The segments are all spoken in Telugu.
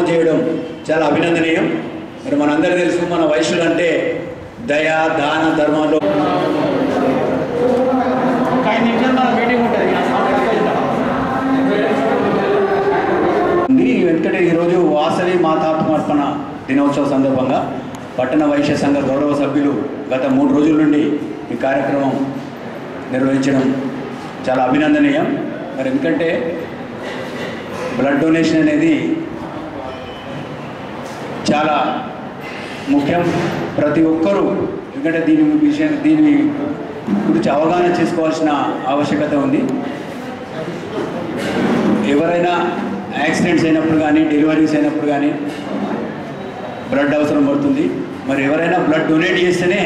ప్రమోట్ చేయడం చాలా అభినందనీయం మరి మనందరికీ తెలుసు మన వైశ్యులు అంటే దయ దాన ధర్మంలో ఐదు నిమిషాలు మన మీటింగ్ ఉంటుంది ఉంది వెంకటే ఈరోజు వాసవి మాతాత్మర్పణ దినోత్సవ సందర్భంగా పట్టణ వైశ్య సంఘ గౌరవ సభ్యులు గత మూడు రోజుల నుండి ఈ కార్యక్రమం నిర్వహించడం చాలా అభినందనీయం మరి ఎందుకంటే బ్లడ్ డొనేషన్ అనేది చాలా ముఖ్యం ప్రతి ఒక్కరూ ఎందుకంటే దీని విషయం దీని గురించి అవగాహన చేసుకోవాల్సిన ఆవశ్యకత ఉంది ఎవరైనా యాక్సిడెంట్స్ అయినప్పుడు కానీ డెలివరీస్ అయినప్పుడు కానీ బ్లడ్ అవసరం పడుతుంది మరి ఎవరైనా బ్లడ్ డొనేట్ చేస్తేనే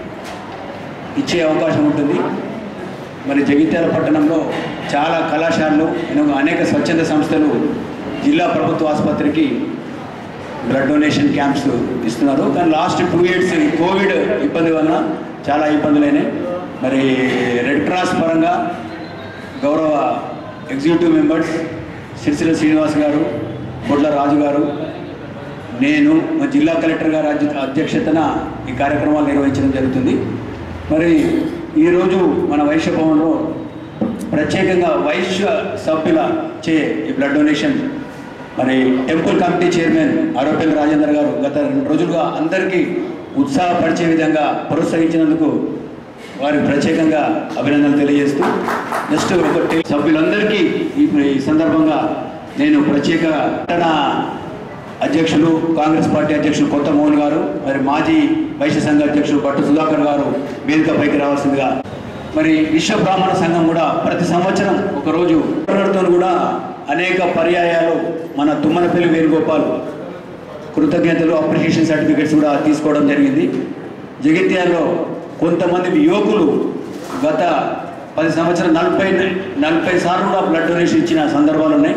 ఇచ్చే అవకాశం ఉంటుంది మరి జగిత్యాల పట్టణంలో చాలా కళాశాలలు ఎన్నో- అనేక స్వచ్ఛంద సంస్థలు జిల్లా ప్రభుత్వ ఆసుపత్రికి బ్లడ్ డొనేషన్ క్యాంప్స్ ఇస్తున్నారు కానీ లాస్ట్ టూ ఇయర్స్ ఈ కోవిడ్ ఇబ్బంది వలన చాలా ఇబ్బందులైనాయి మరి రెడ్ క్రాస్ పరంగా గౌరవ ఎగ్జిక్యూటివ్ మెంబర్స్ సిరిసిల్ల శ్రీనివాస్ గారు బొడ్ల రాజు గారు నేను మా జిల్లా కలెక్టర్ గారి అధ్య- అధ్యక్షతన ఈ కార్యక్రమాలు నిర్వహించడం జరుగుతుంది మరి ఈరోజు మన వైశ్య భవన్లో ప్రత్యేకంగా వైశ్య సభ్యుల చే ఈ బ్లడ్ డొనేషన్ మరి temple committee chairman Aropalli Rajender గారు గత రెండు రోజులుగా అందరికీ ఉత్సాహపరిచే విధంగా ప్రోత్సహించినందుకు వారికి ప్రత్యేకంగా అభినందనలు తెలియజేస్తూ నెక్స్ట్ ఒక టే- సభ్యులందరికీ ఈ ఈ సందర్భంగా నేను ప్రత్యేక పట్టణ అధ్యక్షులు కాంగ్రెస్ పార్టీ అధ్యక్షులు కొత్త మోహన్ గారు మరి మాజీ వైశ్య సంఘ అధ్యక్షులు భట్టు సుధాకర్ గారు వేదికపైకి రావాల్సిందిగా మరి విశ్వ బ్రాహ్మణ సంఘం కూడా ప్రతి సంవత్సరం ఒకరోజు గవర్నర్తో కూడా అనేక పర్యాయాలు మన తుమ్మనపల్లి వేణుగోపాల్ కృతజ్ఞతలు అప్రిషియేషన్ సర్టిఫికెట్స్ కూడా తీసుకోవడం జరిగింది జగిత్యాల్లో కొంతమంది యువకులు గత పది సంవత్సరం నలభై నలభై సార్లు కూడా బ్లడ్ డొనేషన్ ఇచ్చిన సందర్భాలు ఉన్నాయి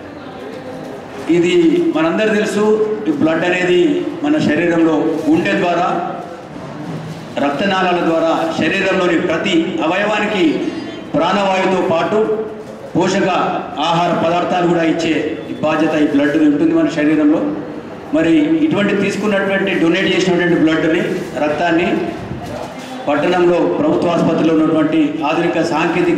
ఇది మనందరూ తెలుసు ఈ బ్లడ్ అనేది మన శరీరంలో గుండె ద్వారా రక్తనాళాల ద్వారా శరీరంలోని ప్రతి అవయవానికి ప్రాణవాయువుతో పాటు పోషక ఆహార పదార్థాలు కూడా ఇచ్చే ఈ బాధ్యత ఈ బ్లడ్ ఉంటుంది మన శరీరంలో మరి ఇటువంటి తీసుకున్నటువంటి డొనేట్ చేసినటువంటి బ్లడ్ని రక్తాన్ని పట్టణంలో ప్రభుత్వ ఆసుపత్రిలో ఉన్నటువంటి ఆధునిక సాంకేతిక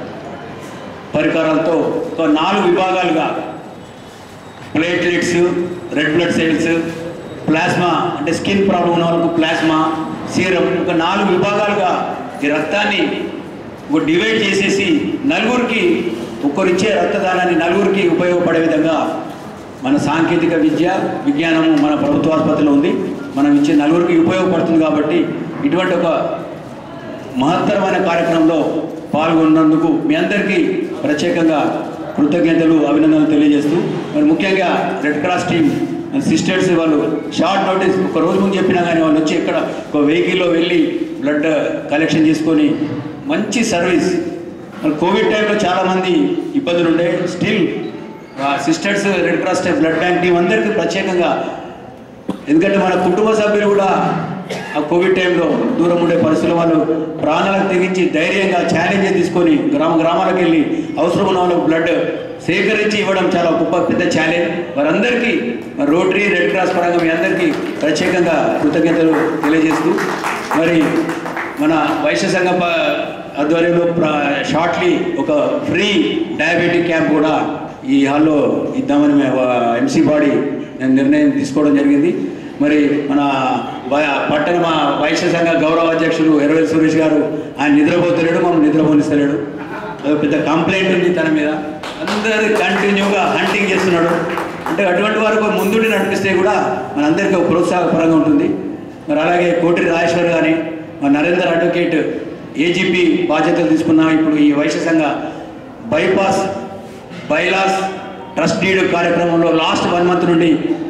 పరికరాలతో ఒక నాలుగు విభాగాలుగా platelets red blood cells plasma అంటే స్కిన్ ప్రాబ్లం ఉన్న వాళ్ళకు ప్లాస్మా సీరం ఒక నాలుగు విభాగాలుగా ఈ రక్తాన్ని ఒక డివైడ్ చేసేసి నలుగురికి ఒక్కరిచ్చే రక్తదానాన్ని నలుగురికి ఉపయోగపడే విధంగా మన సాంకేతిక విద్య విజ్ఞానము మన ప్రభుత్వ ఆసుపత్రిలో ఉంది మనం ఇచ్చే నలుగురికి ఉపయోగపడుతుంది కాబట్టి ఇటువంటి ఒక మహత్తరమైన కార్యక్రమంలో పాల్గొన్నందుకు మీ అందరికీ ప్రత్యేకంగా కృతజ్ఞతలు అభినందనలు తెలియజేస్తూ మరి ముఖ్యంగా రెడ్ క్రాస్ టీం సిస్టర్స్ వాళ్ళు షార్ట్ నోటీస్ ఒక రోజు ముందు చెప్పినా కానీ వాళ్ళు వచ్చి ఇక్కడ ఒక వెహికల్లో వెళ్ళి బ్లడ్ కలెక్షన్ చేసుకొని మంచి సర్వీస్ మరి కోవిడ్ టైంలో చాలామంది ఇబ్బందులు ఉండే still sisters red cross blood bank team అందరికీ ప్రత్యేకంగా ఎందుకంటే మన కుటుంబ సభ్యులు కూడా ఆ కోవిడ్ టైంలో దూరం ఉండే పరిస్థితుల వాళ్ళు ప్రాణాలకు తెగించి ధైర్యంగా ఛాలెంజ్ తీసుకొని గ్రామ గ్రామాలకు వెళ్ళి అవసరం ఉన్న వాళ్ళకు బ్లడ్ సేకరించి ఇవ్వడం చాలా గొప్ప పెద్ద ఛాలెంజ్ వారందరికీ మరి రోటరీ రెడ్ క్రాస్ పరంగా మీ అందరికీ ప్రత్యేకంగా కృతజ్ఞతలు తెలియజేస్తూ మరి మన వైశ్య సంఘ ప- ఆధ్వర్యంలో ప్ర- షార్ట్లీ ఒక ఫ్రీ డయాబెటిక్ క్యాంప్ కూడా ఈ హాల్లో ఇద్దామని మేము ఎంసీ బాడీ నిర్ణయం తీసుకోవడం జరిగింది మరి మన వై- పట్టణ మా వైశ్య సంఘ గౌరవ అధ్యక్షులు ఎర్రవేల్ సురేష్ గారు ఆయన నిద్రపోతలేడు మనం నిద్రపోనిస్తలేడు అదొక పెద్ద కంప్లైంట్ ఉంది తన మీద అందరు కంటిన్యూగా హంటింగ్ చేస్తున్నాడు అంటే అటువంటి వారికి ముందుండి నడిపిస్తే కూడా మనందరికీ ఒక ప్రోత్సాహపరంగా ఉంటుంది మరి అలాగే కోటి రాజేశ్వర్ కానీ మరి నరేందర్ అడ్వకేట్ ఏజీపీ బాధ్యతలు తీసుకున్న ఇప్పుడు ఈ వైశ్య సంఘ బైపాస్ బైలాస్ ట్రస్ట్ డీడ్ కార్యక్రమంలో లాస్ట్ వన్ మంత్ నుండి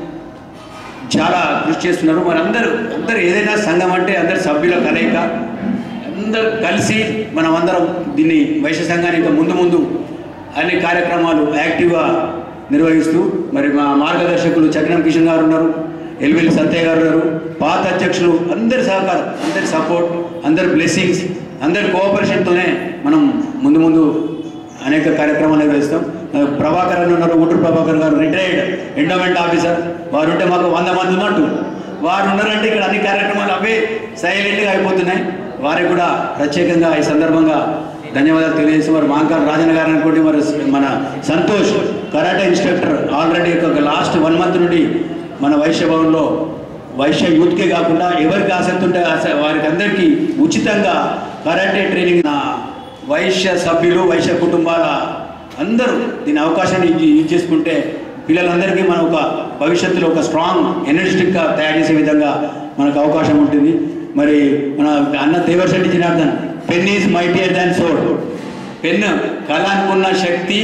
చాలా కృషి చేస్తున్నారు మరి అందరూ అందరు ఏదైనా సంఘం అంటే అందరు సభ్యుల కలయిక అందరూ కలిసి మనం అందరం దీన్ని వైశ్య సంఘాన్ని ఇంకా ముందు ముందు అన్ని కార్యక్రమాలు యాక్టివ్గా నిర్వహిస్తూ మరి మా మార్గదర్శకులు చక్రం కిషన్ గారు ఉన్నారు ఎల్విల్ సత్య గారు ఉన్నారు పాత అధ్యక్షులు అందరి సహకారం అందరి సపోర్ట్ అందరి బ్లెస్సింగ్స్ అందరి కోఆపరేషన్తోనే మనం ముందు ముందు అనేక కార్యక్రమాలు నిర్వహిస్తాం ఆ, ప్రభాకర్ అని ఉన్నారు ఊటూరు ప్రభాకర్ గారు రిటైర్డ్ ఎండోమెంట్ ఆఫీసర్ వారు ఉంటే మాకు వంద మంది ఉన్నట్టు వారు ఉన్నారంటే ఇక్కడ అన్ని కార్యక్రమాలు అవే సైలెంట్గా అయిపోతున్నాయి వారికి కూడా ప్రత్యేకంగా ఈ సందర్భంగా ధన్యవాదాలు తెలియజేసి మరి మాంకార్ రాజన్ గారు అనుకోండి మరి మన సంతోష్ కరాటే ఇన్స్ట్రక్టర్ ఆల్రెడీ ఒక లాస్ట్ వన్ మంత్ నుండి మన వైశ్య భవన్లో వైశ్య యూత్కే కాకుండా ఎవరికి ఆసక్తి ఉంటే ఆస- వారికి అందరికీ ఉచితంగా కరాటే ట్రైనింగ్ నా వైశ్య సభ్యులు వైశ్య కుటుంబాల అందరూ దీని అవకాశాన్ని యూజ్ యూజ్ చేసుకుంటే పిల్లలందరికీ మనం ఒక భవిష్యత్తులో ఒక స్ట్రాంగ్ ఎనర్జెటిక్గా తయారు చేసే విధంగా మనకు అవకాశం ఉంటుంది మరి మన అన్న Devarshetti Janardhan pen is mightier than sword pen కళానుకున్న శక్తి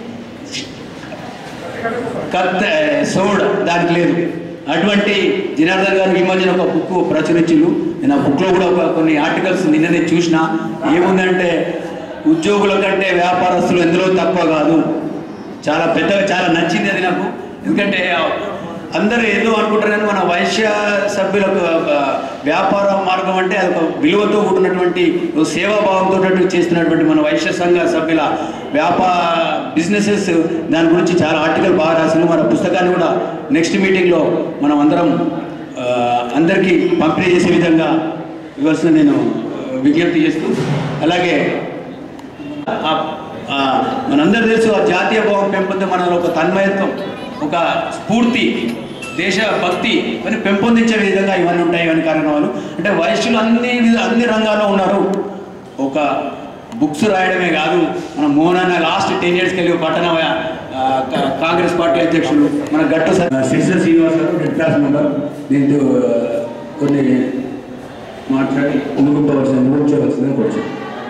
కత్ సోడ్ దానికి లేదు అటువంటి జనార్దన్ గారు ఈ మధ్యన ఒక బుక్ ప్రచురించిండు నేను ఆ బుక్లో కూడా ఒక కొన్ని ఆర్టికల్స్ నిన్ననే చూసిన ఏముందంటే ఉద్యోగుల కంటే వ్యాపారస్తులు ఎందులో తక్కువ కాదు చాలా పెద్దగా చాలా నచ్చింది అది నాకు ఎందుకంటే అందరూ ఏదో అనుకుంటారు కానీ మన వైశ్య సభ్యులకు ఒక వ్యాపార మార్గం అంటే అది ఒక విలువతో కూడినటువంటి ఒక సేవాభావంతో చేస్తున్నటువంటి మన వైశ్య సంఘ సభ్యుల వ్యాపార బిజినెసెస్ దాని గురించి చాలా ఆర్టికల్ బాగా రాసింది మన పుస్తకాన్ని కూడా నెక్స్ట్ మీటింగ్లో మనం అందరం ఆ, అందరికీ పంపిణీ చేసే విధంగా ఇవ్వాల్సిన నేను ఆ, విజ్ఞప్తి చేస్తూ అలాగే ఆ- ఆ మనందరూ తెలుసు ఆ జాతీయ భావం పెంపొందే మనలో ఒక తన్మయత్వం ఒక స్ఫూర్తి దేశ భక్తి ఇవన్నీ పెంపొందించే విధంగా ఇవన్నీ ఉంటాయి ఇవన్నీ కార్యక్రమాలు అంటే వయస్సులు అన్ని విధ అన్ని రంగాల్లో ఉన్నారు ఒక బుక్స్ రాయడమే కాదు మన మోహన్ అన్న లాస్ట్ టెన్ ఇయర్స్కి వెళ్ళి పట్టణ ఆ, కా- కాంగ్రెస్ పార్టీ అధ్యక్షుడు మన గట్టు సిరిసిల్ల శ్రీనివాస్ గారు రెడ్ క్లాస్ మెంబర్ దీంతో ఆ, కొన్ని మాట్లాడి ముందుకు ముగించవలసిందిగా కూర్చో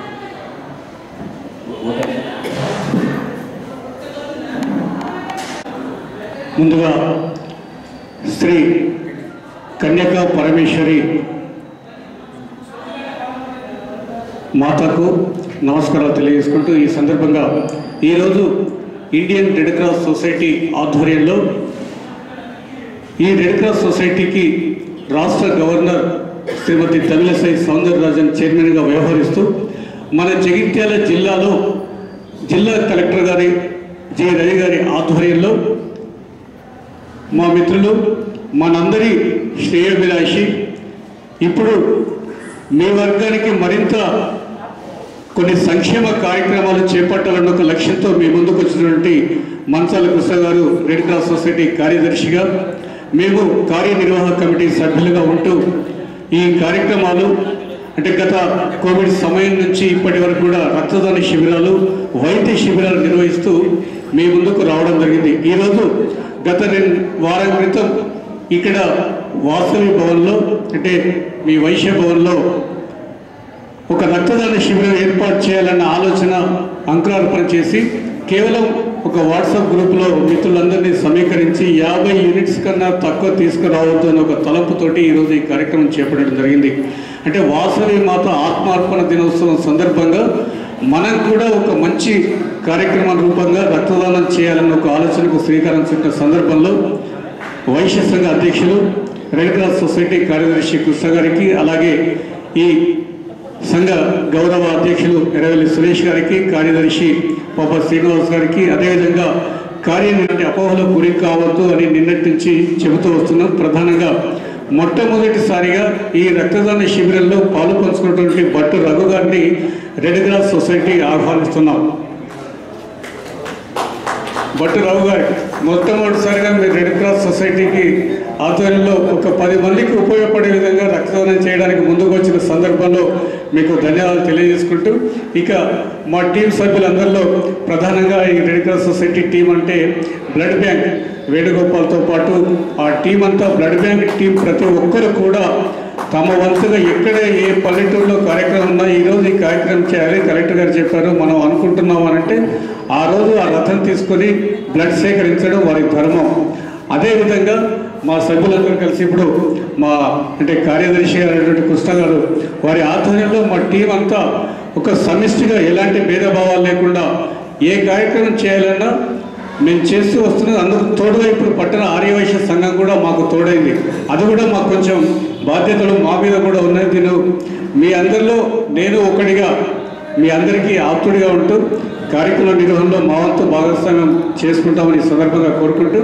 ముందుగా శ్రీ కన్యకా పరమేశ్వరి మాతకు నమస్కారాలు తెలియజేసుకుంటూ ఈ సందర్భంగా ఈరోజు ఇండియన్ రెడ్ క్రాస్ సొసైటీ ఆధ్వర్యంలో ఈ రెడ్ క్రాస్ సొసైటీకి రాష్ట్ర గవర్నర్ శ్రీమతి తమిళసై సౌందరరాజన్ చైర్మన్గా వ్యవహరిస్తూ మన జగిత్యాల జిల్లాలో జిల్లా కలెక్టర్ గారి జె రవి గారి ఆధ్వర్యంలో మా మిత్రులు మనందరి శ్రేయోభిలాషి ఇప్పుడు మీ వర్గానికి మరింత కొన్ని సంక్షేమ కార్యక్రమాలు చేపట్టాలన్న ఒక లక్ష్యంతో మీ ముందుకు వచ్చినటువంటి మంచాల కృష్ణ గారు రెడ్ క్రాస్ సొసైటీ కార్యదర్శిగా మేము కార్యనిర్వాహక కమిటీ సభ్యులుగా ఉంటూ ఈ కార్యక్రమాలు అంటే గత కోవిడ్ సమయం నుంచి ఇప్పటి వరకు కూడా రక్తదాన శిబిరాలు వైద్య శిబిరాలు నిర్వహిస్తూ మీ ముందుకు రావడం జరిగింది ఈరోజు గత రెండు వారం క్రితం ఇక్కడ వాసవి భవన్లో అంటే మీ వైశ్య భవన్లో ఒక రక్తదాన శిబిరం ఏర్పాటు చేయాలన్న ఆలోచన అంకురార్పణ చేసి కేవలం ఒక వాట్సాప్ గ్రూప్లో మిత్రులందరినీ సమీకరించి యాభై యూనిట్స్ కన్నా తక్కువ తీసుకురావద్దు అనే ఒక తలంపుతోటి ఈరోజు ఈ కార్యక్రమం చేపట్టడం జరిగింది అంటే వాసవి మాత ఆత్మార్పణ దినోత్సవం సందర్భంగా మనం కూడా ఒక మంచి కార్యక్రమం రూపంగా రక్తదానం చేయాలన్న ఒక ఆలోచనకు శ్రీకారం చుట్టిన సందర్భంలో వైశ్య సంఘ అధ్యక్షులు రెడ్ క్రాస్ సొసైటీ కార్యదర్శి కృష్ణ గారికి అలాగే ఈ సంఘ గౌరవ అధ్యక్షులు ఎరవెల్లి సురేష్ గారికి కార్యదర్శి పాప శ్రీనివాస్ గారికి అదేవిధంగా కార్యనిర్వహణ అపోహలకు గురి కావద్దు అని నిన్నటి నుంచి చెబుతూ వస్తున్నాం ప్రధానంగా మొట్టమొదటిసారిగా ఈ రక్తదాన శిబిరంలో పాలు పంచుకున్నటువంటి భట్టు రఘు గారిని రెడ్ క్రాస్ సొసైటీ ఆహ్వానిస్తున్నాం భట్టు రావు గారు మొట్టమొదటిసారిగా మీరు రెడ్ క్రాస్ సొసైటీకి ఆధ్వర్యంలో ఒక పది మందికి ఉపయోగపడే విధంగా రక్తదానం చేయడానికి ముందుకు వచ్చిన సందర్భంలో మీకు ధన్యవాదాలు తెలియజేసుకుంటూ ఇక మా టీం సభ్యులందరిలో ప్రధానంగా ఈ రెడ్ క్రాస్ సొసైటీ టీం అంటే బ్లడ్ బ్యాంక్ వేణుగోపాల్తో పాటు ఆ టీం అంతా బ్లడ్ బ్యాంక్ టీం ప్రతి ఒక్కరు కూడా తమ వంతుగా ఎక్కడ ఏ పల్లెటూరులో కార్యక్రమం ఉన్నా ఈరోజు ఈ కార్యక్రమం చేయాలి కలెక్టర్ గారు చెప్పారు మనం అనుకుంటున్నాం అని అంటే ఆ రోజు ఆ రథం తీసుకొని బ్లడ్ సేకరించడం వారి ధర్మం అదేవిధంగా మా సభ్యులందరూ కలిసి ఇప్పుడు మా అంటే కార్యదర్శి అయినటువంటి కృష్ణ గారు వారి ఆధ్వర్యంలో మా టీం అంతా ఒక సమిష్టిగా ఎలాంటి భేదభావాలు లేకుండా ఏ కార్యక్రమం చేయాలన్నా మేము చేస్తూ వస్తున్నది అందుకు తోడుగా ఇప్పుడు పట్టణ ఆర్యవైశ్య సంఘం కూడా మాకు తోడైంది అది కూడా మాకు కొంచెం బాధ్యతలు మా మీద కూడా ఉన్నాయి దీని మీ అందరిలో నేను ఒకటిగా మీ అందరికీ ఆప్తుడిగా ఉంటూ కార్యక్రమ నిర్వహణలో మా వంతు భాగస్వామ్యం చేసుకుంటామని ఈ సందర్భంగా కోరుకుంటూ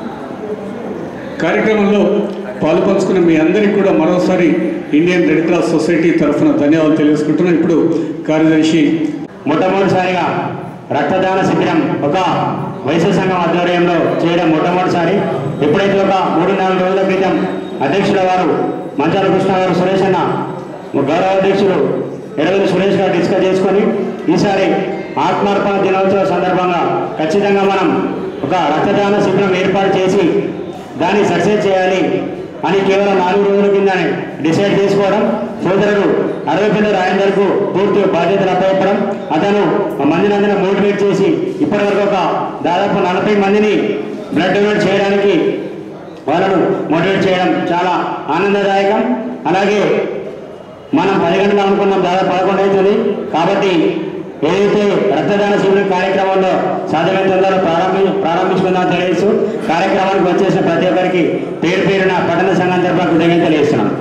కార్యక్రమంలో పాలుపంచుకున్న మీ అందరికీ కూడా మరోసారి ఇండియన్ రెడ్ క్రాస్ సొసైటీ తరఫున ధన్యవాదాలు తెలియజేసుకుంటున్నాను ఇప్పుడు కార్యదర్శి మొట్టమొదటిసారిగా రక్తదాన శిబిరం ఒక వైశ్య సంఘం ఆధ్వర్యంలో చేయడం మొట్టమొదటిసారి ఎప్పుడైతే ఒక మూడు నాలుగు రోజుల క్రితం అధ్యక్షుల వారు మంచాల కృష్ణ గారు సురేష్ అన్న గౌరవ అధ్యక్షులు ఎడవెల్లి సురేష్ గారు డిస్కస్ చేసుకొని ఈసారి ఆత్మార్పణ దినోత్సవ సందర్భంగా ఖచ్చితంగా మనం ఒక రక్తదాన శిబిరం ఏర్పాటు చేసి దాన్ని సక్సెస్ చేయాలి అని కేవలం నాలుగు రోజుల కిందనే డిసైడ్ చేసుకోవడం సోదరుడు అరవైపల్లి రాజేందర్కు పూర్తి బాధ్యతలు అప్పచెప్పడం అతను మందిని అందరూ మోటివేట్ చేసి ఇప్పటివరకు ఒక దాదాపు నలభై మందిని బ్లడ్ డొనేట్ చేయడానికి వాళ్ళను మోటివేట్ చేయడం చాలా ఆనందదాయకం అలాగే మనం పది గంటలు అనుకున్నాం దాదాపు పదకొండు అవుతుంది కాబట్టి ఏదైతే రక్తదాన శిబిరం కార్యక్రమంలో సాధ్యమైన తొందరలో ప్రారంభి ప్రారంభించుకుందామని తెలియజేస్తూ కార్యక్రమానికి వచ్చేసిన ప్రతి ఒక్కరికి పేరు పేరున పట్టణ సంఘం తరఫున కృతజ్ఞతలు తెలియజేస్తున్నాను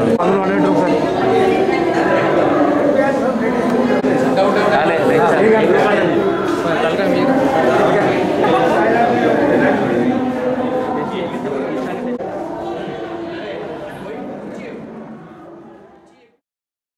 Dale, venga.